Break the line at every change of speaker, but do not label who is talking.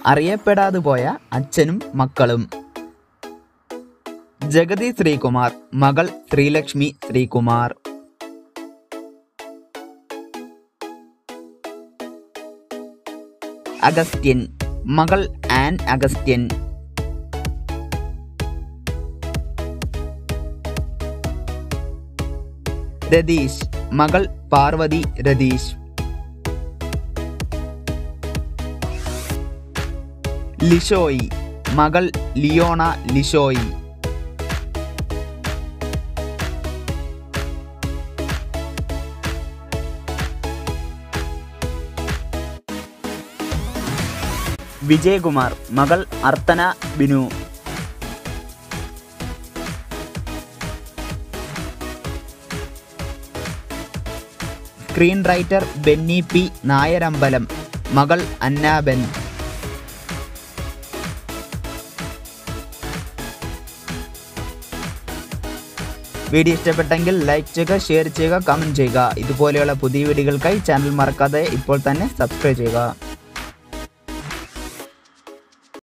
അറിയപ്പെടാതെ പോയ അച്ഛനും മക്കളും ജഗതി ശ്രീകുമാർ മകൾ ശ്രീലക്ഷ്മി ശ്രീകുമാർ അഗസ്ത്യൻ മകൾ ആൻ അഗസ്ത്യൻ രതീഷ് മകൾ പാർവതി രതീഷ് ലിഷോയി മകൾ ലിയോണ ലിഷോയി വിജയകുമാർ മകൾ Arthana Binu screen writer Benny P Nayarambalam മകൾ അന്നാബെൻ വീഡിയോ ഇഷ്ടപ്പെട്ടെങ്കിൽ ലൈക്ക് ചെയ്യുക ഷെയർ ചെയ്യുക കമൻറ്റ് ചെയ്യുക ഇതുപോലെയുള്ള പുതിയ വീഡിയോകൾക്കായി ചാനൽ മറക്കാതെ ഇപ്പോൾ തന്നെ സബ്സ്ക്രൈബ് ചെയ്യുക